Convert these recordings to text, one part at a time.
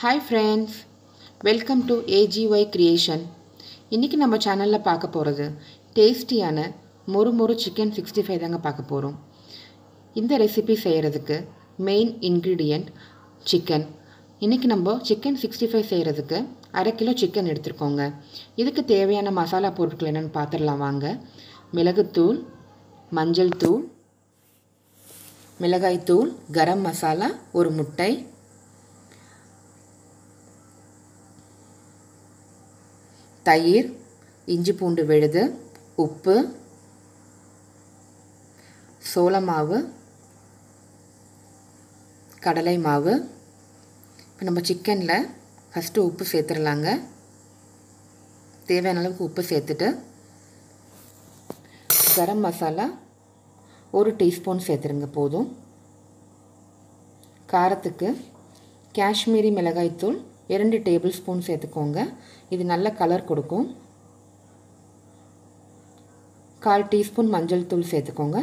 hi friends welcome to A G Y creation இன்றைக்கி நம்ம சேனலில் பார்க்க போகிறது டேஸ்டியான மொறு மொறு சிக்கன் சிக்ஸ்டி ஃபைவ் தாங்க பார்க்க போகிறோம் இந்த ரெசிபி செய்கிறதுக்கு மெயின் இன்க்ரீடியண்ட் சிக்கன் இன்றைக்கி நம்ம சிக்கன் சிக்ஸ்டி ஃபைவ் செய்கிறதுக்கு அரை கிலோ சிக்கன் எடுத்துருக்கோங்க இதுக்கு தேவையான மசாலா பொருட்கள் என்னென்னு பார்த்துடலாம் வாங்க மிளகுத்தூள் மஞ்சள் தூள் மிளகாய்த்தூள் கரம் மசாலா ஒரு முட்டை தயிர் இஞ்சி பூண்டு விழுது உப்பு சோள மாவு கடலை மாவு இப்போ நம்ம சிக்கனில் ஃபஸ்ட்டு உப்பு சேர்த்துடலாங்க தேவையான அளவுக்கு உப்பு சேர்த்துட்டு கரம் மசாலா ஒரு டீஸ்பூன் சேர்த்துருங்க போதும் காரத்துக்கு காஷ்மீரி மிளகாய்த்தூள் இரண்டு டேபிள் ஸ்பூன் சேர்த்துக்கோங்க இது நல்ல கலர் கொடுக்கும் கால் டீஸ்பூன் மஞ்சள் தூள் சேர்த்துக்கோங்க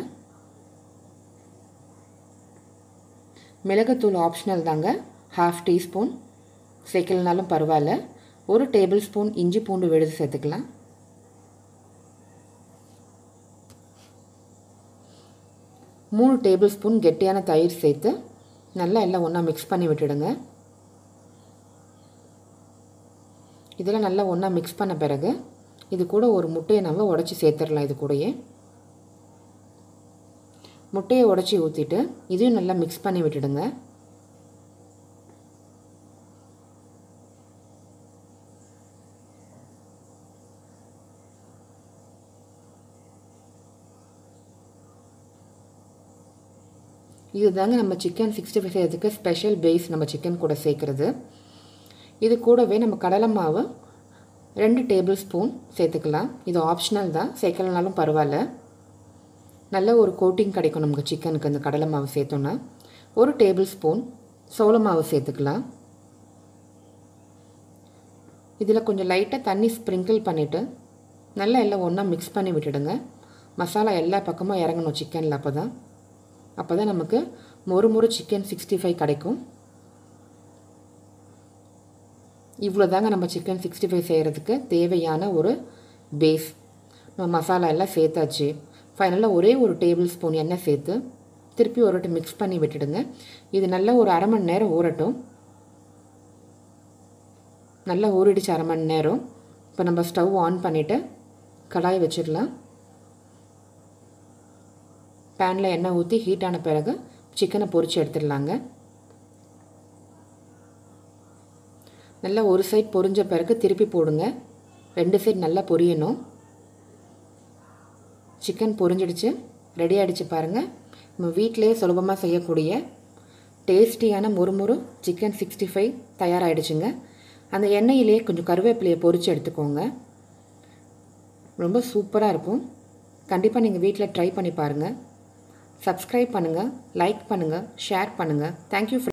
மிளகுத்தூள் ஆப்ஷனல் தாங்க ஹாஃப் டீஸ்பூன் சேர்க்கலனாலும் பரவாயில்ல ஒரு டேபிள் ஸ்பூன் இஞ்சி பூண்டு விழுது சேர்த்துக்கலாம் மூணு டேபிள் ஸ்பூன் கெட்டியான தயிர் சேர்த்து நல்லா எல்லாம் ஒன்றா மிக்ஸ் பண்ணி விட்டுடுங்க இதெல்லாம் நல்லா ஒன்றா மிக்ஸ் பண்ண பிறகு இது கூட ஒரு முட்டையை நம்ம உடச்சி சேர்த்துடலாம் இது கூடயே முட்டையை உடச்சி ஊற்றிட்டு இதையும் நல்லா மிக்ஸ் பண்ணி விட்டுடுங்க இது தாங்க நம்ம சிக்கன் சிக்ஸ்டி ஃபைவ் செய்யறதுக்கு ஸ்பெஷல் பேஸ் நம்ம சிக்கன் கூட சேர்க்குறது இது கூடவே நம்ம கடலை மாவு ரெண்டு டேபிள் ஸ்பூன் சேர்த்துக்கலாம் இது ஆப்ஷனல் தான் சேர்க்கலனாலும் பரவாயில்ல நல்ல ஒரு கோட்டிங் கிடைக்கும் நமக்கு சிக்கனுக்கு அந்த கடலை மாவு சேர்த்தோன்னா ஒரு டேபிள் ஸ்பூன் சோள மாவு சேர்த்துக்கலாம் இதில் கொஞ்சம் லைட்டாக தண்ணி ஸ்ப்ரிங்கிள் பண்ணிவிட்டு நல்லா எல்லாம் ஒன்றா மிக்ஸ் பண்ணி விட்டுடுங்க மசாலா எல்லா பக்கமும் இறங்கணும் சிக்கனில் அப்போ தான் அப்போ தான் நமக்கு மொறு மொறு சிக்கன் சிக்ஸ்டி ஃபைவ் கிடைக்கும் இவ்வளோ தாங்க நம்ம சிக்கன் சிக்ஸ்டி ஃபைவ் செய்கிறதுக்கு தேவையான ஒரு பேஸ் நம்ம மசாலா எல்லாம் சேர்த்தாச்சு ஃபைனலாக ஒரே ஒரு டேபிள் ஸ்பூன் எண்ணெய் சேர்த்து திருப்பி ஒரு வாட்டி மிக்ஸ் பண்ணி விட்டுடுங்க இது நல்லா ஒரு அரை மணி நேரம் ஊறட்டும் நல்லா ஊறிடுச்சு அரை மணி நேரம் இப்போ நம்ம ஸ்டவ் ஆன் பண்ணிவிட்டு கடாய் வச்சிடலாம் பேனில் எண்ணெய் ஊற்றி ஹீட் ஆன பிறகு சிக்கனை பொரித்து எடுத்துடலாங்க நல்லா ஒரு சைட் பொரிஞ்ச பிறகு திருப்பி போடுங்க ரெண்டு சைட் நல்லா பொரியணும் சிக்கன் பொரிஞ்சிடுச்சு ரெடி ஆகிடுச்சு பாருங்கள் நம்ம வீட்டிலே சுலபமாக செய்யக்கூடிய டேஸ்டியான முறுமுறு சிக்கன் சிக்ஸ்டி ஃபைவ் தயாராகிடுச்சுங்க அந்த எண்ணெயிலே கொஞ்சம் கருவேப்பிலையை பொரித்து எடுத்துக்கோங்க ரொம்ப சூப்பராக இருக்கும் கண்டிப்பாக நீங்கள் வீட்டில் ட்ரை பண்ணி பாருங்கள் சப்ஸ்கிரைப் பண்ணுங்கள் லைக் பண்ணுங்கள் ஷேர் பண்ணுங்கள் தேங்க்யூ